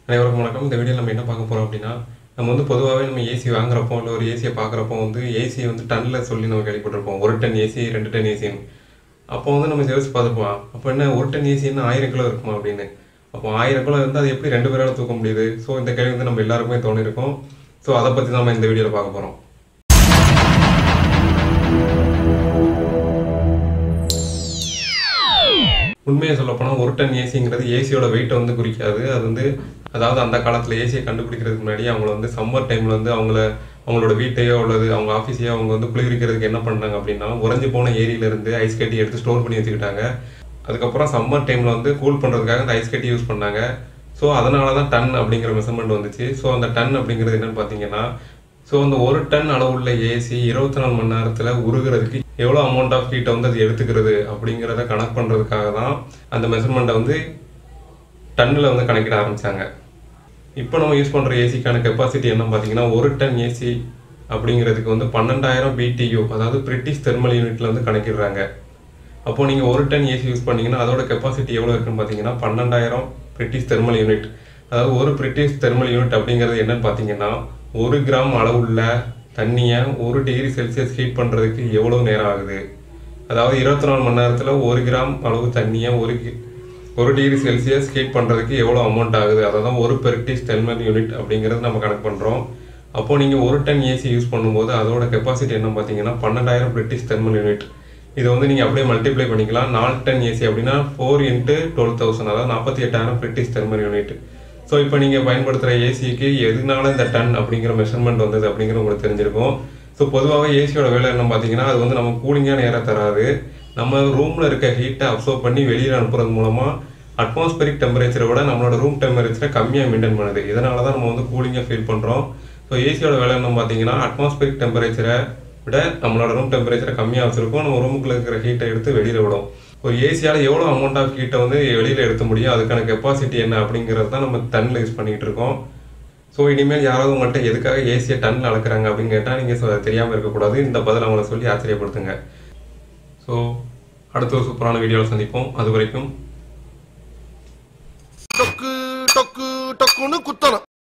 அனைவருக்கும் வணக்கம் இந்த வீடியோ நம்ம என்ன பார்க்க போகிறோம் அப்படின்னா நம்ம வந்து பொதுவாகவே நம்ம ஏசி வாங்குறப்போ இல்லை ஒரு ஏசியை பார்க்குறப்போ வந்து ஏசி வந்து டன்னில் சொல்லி நம்ம கேள்விப்பட்டிருப்போம் ஒரு டன் ஏசி ரெண்டு டன் ஏசின்னு அப்போ வந்து நம்ம யோசிச்சு பார்த்துப்போம் அப்போ என்ன ஒரு டன் ஏசின்னு ஆயிரம் கிலோ இருக்குமா அப்படின்னு அப்போ ஆயிரம் கிலோ இருந்தால் அது எப்படி ரெண்டு பேரால தூக்க முடியுது ஸோ இந்த கேள்வி வந்து நம்ம எல்லாருக்குமே தோணிருக்கும் ஸோ அதை பற்றி தான் நம்ம இந்த வீடியோவில் பார்க்க போகிறோம் உண்மையை சொல்லப்போனால் ஒரு டன் ஏசிங்கிறது ஏசியோட வெயிட்டை வந்து குறிக்காது அது வந்து அதாவது அந்த காலத்தில் ஏசியை கண்டுபிடிக்கிறதுக்கு முன்னாடி அவங்கள வந்து சம்மர் டைமில் வந்து அவங்கள அவங்களோட வீட்டையோ அல்லது அவங்க ஆஃபீஸையோ அவங்க வந்து குளிர்விக்கிறதுக்கு என்ன பண்ணாங்க அப்படின்னா உறைஞ்சு போன ஏரியிலேருந்து ஐஸ் கட்டி எடுத்து ஸ்டோர் பண்ணி வச்சுக்கிட்டாங்க அதுக்கப்புறம் சம்மர் டைமில் வந்து கூல் பண்ணுறதுக்காக அந்த ஐஸ் கட்டி யூஸ் பண்ணாங்க ஸோ அதனால தான் டன் அப்படிங்கிற மெஷர்மெண்ட் வந்துச்சு ஸோ அந்த டன் அப்படிங்கிறது என்னன்னு பார்த்தீங்கன்னா ஸோ அந்த ஒரு டன் அளவுள்ள ஏசி இருபத்தி நாலு மணி நேரத்தில் உருகிறதுக்கு எவ்வளோ அமௌண்ட் ஆஃப் ஹீட்டை வந்து அது எடுத்துக்கிறது அப்படிங்கிறத கணக்கு பண்ணுறதுக்காக தான் அந்த மெஷர்மெண்ட்டை வந்து டன்னில் வந்து கணக்கிட ஆரம்பித்தாங்க இப்போ நம்ம யூஸ் பண்ணுற ஏசிக்கான கெப்பாசிட்டி என்ன பார்த்தீங்கன்னா ஒரு டன் ஏசி அப்படிங்கிறதுக்கு வந்து பன்னெண்டாயிரம் பிடியூ அதாவது பிரிட்டிஷ் தெர்மல் யூனிட்ல வந்து கணக்கிடுறாங்க அப்போ நீங்கள் ஒரு டன் ஏசி யூஸ் பண்ணீங்கன்னா அதோட கெப்பாசிட்டி எவ்வளோ இருக்குன்னு பார்த்தீங்கன்னா பன்னெண்டாயிரம் பிரிட்டிஷ் தெர்மல் யூனிட் அதாவது ஒரு பிரிட்டிஷ் தெர்மல் யூனிட் அப்படிங்கிறது என்னன்னு பார்த்தீங்கன்னா ஒரு கிராம் அளவுள்ள தண்ணியை ஒரு டிகிரி செல்சியஸ் ஹீட் பண்ணுறதுக்கு எவ்வளோ நேரம் ஆகுது அதாவது இருபத்தி நாலு மணி நேரத்தில் ஒரு கிராம் அளவு தண்ணியை ஒரு கி- ஒரு டிகிரி செல்சியஸ் ஹீட் பண்ணுறதுக்கு எவ்வளோ அமௌண்ட் ஆகுது அதை தான் ஒரு பிரிட்டிஷ் தெர்மல் யூனிட் அப்படிங்கிறது நம்ம கணக்கு பண்ணுறோம் அப்போது நீங்கள் ஒரு டன் ஏசி யூஸ் பண்ணும்போது அதோட கெப்பாசிட்டி என்ன பார்த்தீங்கன்னா பன்னெண்டாயிரம் பிரிட்டிஷ் தெர்மல் யூனிட் இதை வந்து நீங்கள் அப்படியே மல்டிப்ளை பண்ணிக்கலாம் நாலு டன் ஏசி அப்படின்னா ஃபோர் இன்ட்டு டுவெல் தௌசண்ட் அதாவது நாற்பத்தி எட்டாயிரம் பிரிட்டிஷ் தெர்மல் யூனிட் ஸோ இப்போ நீங்கள் பயன்படுத்துகிற ஏசிக்கு எதனால இந்த டன் அப்படிங்கிற மெஷர்மெண்ட் வந்தது அப்படிங்கிற உங்களுக்கு தெரிஞ்சிருக்கும் ஸோ பொதுவாகவே ஏசியோட வேலை என்ன பார்த்தீங்கன்னா அது வந்து நம்ம கூலிங்கான ஏற தராது நம்ம ரூமில் இருக்க ஹீட்டை அப்சர்வ் பண்ணி வெளியில் அனுப்புறது மூலமாக அட்மாஸ்பரிக் டெம்பரேச்சரை விட நம்மளோட ரூம் டெம்பரேச்சரை கம்மியாக மெயின்டைன் பண்ணுது இதனால தான் நம்ம வந்து கூலிங்காக ஃபீல் பண்ணுறோம் ஸோ ஏசியோட வேலை என்ன பார்த்தீங்கன்னா அட்மாஸ்பரிக் டெம்பரேச்சரை விட நம்மளோட ரூம் டெம்பரேச்சரை கம்மியாக வச்சிருக்கோம் நம்ம ரூமுக்குள்ள இருக்கிற ஹீட்டை எடுத்து வெளியில் விடும் ஒரு ஏசியால் எவ்வளோ அமௌண்ட் ஆஃப் ஹீட்டை வந்து வெளியில் எடுத்த முடியும் அதுக்கான கெப்பாசிட்டி என்ன அப்படிங்கிறது தான் நம்ம டன்னில் யூஸ் பண்ணிக்கிட்டு இருக்கோம் ஸோ இனிமேல் யாராவது உங்கள்கிட்ட எதுக்காக ஏசியை டன்னில் அளக்குறாங்க அப்படின்னு கேட்டால் நீங்கள் தெரியாமல் இருக்கக்கூடாது இந்த பதில் அவங்கள சொல்லி ஆச்சரியப்படுத்துங்க ஸோ அடுத்த ஒரு சூப்பரான வீடியோவில் சந்திப்போம் அது வரைக்கும் டொக்கு டொக்கு டொக்குன்னு குத்தணும்